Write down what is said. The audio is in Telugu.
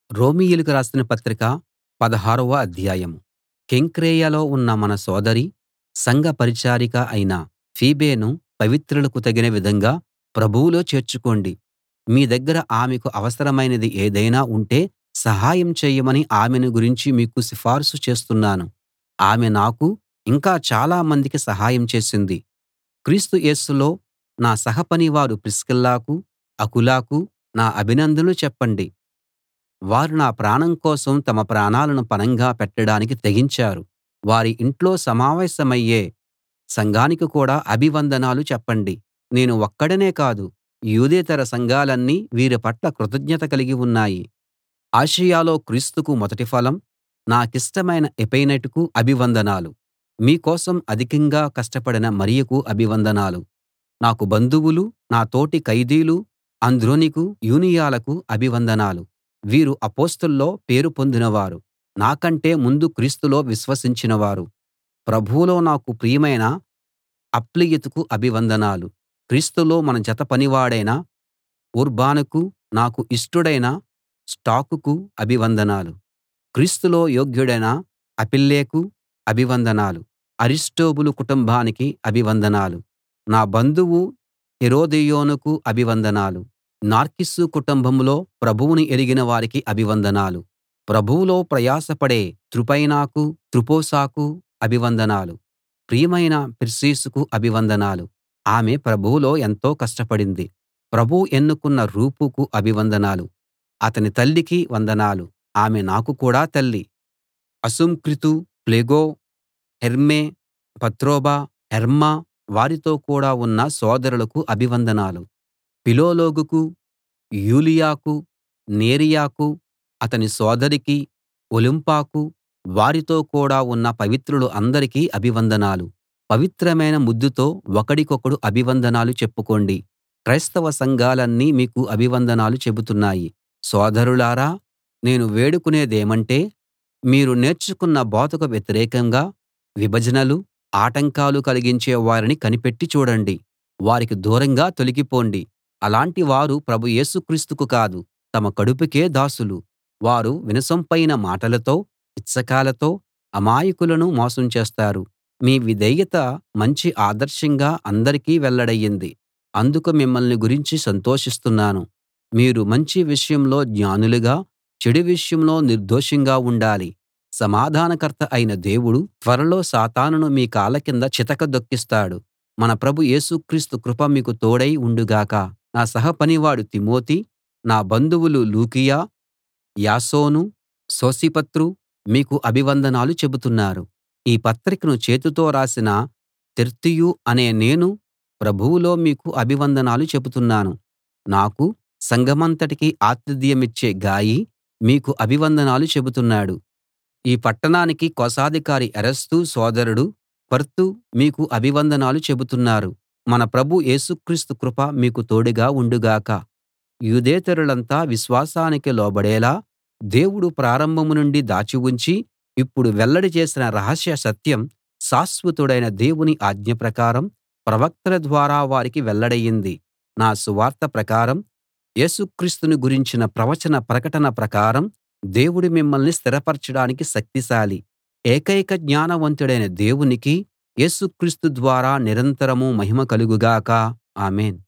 రోమీయులకు రాసిన పత్రిక పదహారవ అధ్యాయం కెంక్రేయలో ఉన్న మన సోదరి సంఘ పరిచారిక అయిన ఫీబేను పవిత్రులకు తగిన విధంగా ప్రభువులో చేర్చుకోండి మీ దగ్గర ఆమెకు అవసరమైనది ఏదైనా ఉంటే సహాయం చేయమని ఆమెను గురించి మీకు సిఫారసు చేస్తున్నాను ఆమె నాకు ఇంకా చాలా మందికి సహాయం చేసింది క్రీస్తు యేసులో నా సహపనివారు ప్రిస్కిల్లకు అకులకు నా అభినందనలు చెప్పండి వారు నా ప్రాణం కోసం తమ ప్రాణాలను పణంగా పెట్టడానికి తెగించారు వారి ఇంట్లో సమావేశమయ్యే సంఘానికి కూడా అభివందనాలు చెప్పండి నేను ఒక్కడినే కాదు యూదేతర సంఘాలన్నీ వీరి పట్ల కృతజ్ఞత కలిగి ఉన్నాయి ఆసియలో క్రీస్తుకు మొదటి ఫలం నాకిష్టమైన ఎపైనెటుకు అభివందనాలు మీ కోసం అధికంగా కష్టపడిన మరియకు అభివందనాలు నాకు బంధువులు నా తోటి ఖైదీలు అంద్రోనికు యూనియలకు అభివందనాలు వీరు అపొస్తలుల్లో పేరు పొందినవారు నాకంటే ముందు క్రీస్తులో విశ్వసించినవారు ప్రభువులో నాకు ప్రియమైన అప్లియతుకు అభివందనాలు క్రీస్తులో మన జత పనివాడైన ఉర్బానుకు నాకు ఇష్టుడైన స్టాకుకు అభివందనాలు క్రీస్తులో యోగ్యుడైన అపెల్లెకు అభివందనాలు అరిస్టొబూలు కుటుంబానికి అభివందనాలు నా బంధువు హెరోదియోనుకు అభివందనాలు నార్కిస్సు కుటుంబంలో ప్రభువును ఎరిగిన వారికి అభివందనాలు ప్రభువులో ప్రయాసపడే త్రుపైనాకు త్రుఫోసాకు అభివందనాలు ప్రియమైన పెర్సిసుకు అభివందనాలు ఆమె ప్రభువులో ఎంతో కష్టపడింది ప్రభువు ఎన్నుకున్న రూఫుకు అభివందనాలు అతని తల్లికి వందనాలు ఆమె నాకు కూడా తల్లి అసుంక్రితు ప్లెగో హెర్మే పత్రొబ హెర్మా వారితో కూడా ఉన్న సోదరులకు అభివందనాలు ఫిలొలోగుకు యూలియాకు నేరియకు అతని సోదరికి ఒలుంపకు వారితో కూడా ఉన్న పవిత్రులు అందరికీ అభివందనాలు పవిత్రమైన ముద్దుతో ఒకడికొకడు అభివందనాలు చెప్పుకోండి క్రైస్తవ సంఘాలన్నీ మీకు అభివందనాలు చెబుతున్నాయి సోదరులారా నేను వేడుకునేదేమంటే మీరు నేర్చుకున్న బోధకు వ్యతిరేకంగా విభజనలు ఆటంకాలు కలిగించే వారిని కనిపెట్టి చూడండి వారికి దూరంగా తొలగిపోండి అలాంటి వారు ప్రభు యేసు క్రీస్తుకు కాదు తమ కడుపుకే దాసులు వారు వినసొంపైన మాటలతో ఇచ్చకాలతో అమాయకులను మోసం చేస్తారు మీ విధేయత మంచి ఆదర్శంగా అందరికీ వెల్లడయ్యింది అందుకు మిమ్మల్ని గురించి సంతోషిస్తున్నాను మీరు మంచి విషయంలో జ్ఞానులుగా చెడు విషయంలో నిర్దోషంగా ఉండాలి సమాధానకర్త అయిన దేవుడు త్వరలో సాతానును మీ కాళ్ళ కింద చితకదొక్కిస్తాడు మన ప్రభు యేసు క్రీస్తు కృప మీకు తోడై ఉండుగాక నా సహపనివాడు తిమోతి నా బంధువులు లూకియ యాసోను సోసిపత్రు మీకు అభివందనాలు చెబుతున్నారు ఈ పత్రికను చేతితో రాసిన తెర్తియు అనే నేను ప్రభువులో మీకు అభివందనాలు చెబుతున్నాను నాకు సంఘమంతటికీ ఆతిథ్యమిచ్చే గాయి మీకు అభివందనాలు చెబుతున్నాడు ఈ పట్టణానికి కోశాధికారి ఎరస్తు సోదరుడు క్వర్తు మీకు అభివందనాలు చెబుతున్నారు మన ప్రభు యేసు క్రీస్తు కృప మీకు తోడుగా ఉండుగాక యూదేతరులంతా విశ్వాసానికి లోబడేలా దేవుడు ప్రారంభం నుండి దాచి ఉంచి ఇప్పుడు వెల్లడి చేసిన రహస్య సత్యం శాశ్వతుడైన దేవుని ఆజ్ఞ ప్రకారం ప్రవక్తల ద్వారా వారికి వెల్లడయింది నా సువార్త ప్రకారం యేసు క్రీస్తును గురించిన ప్రవచన ప్రకటన ప్రకారం దేవుడు మిమ్మల్ని స్థిరపరచడానికి శక్తిశాలి ఏకైక జ్ఞానవంతుడైన దేవునికి యేసు క్రీస్తు ద్వారా నిరంతరం మహిమ కలుగు గాక ఆమేన్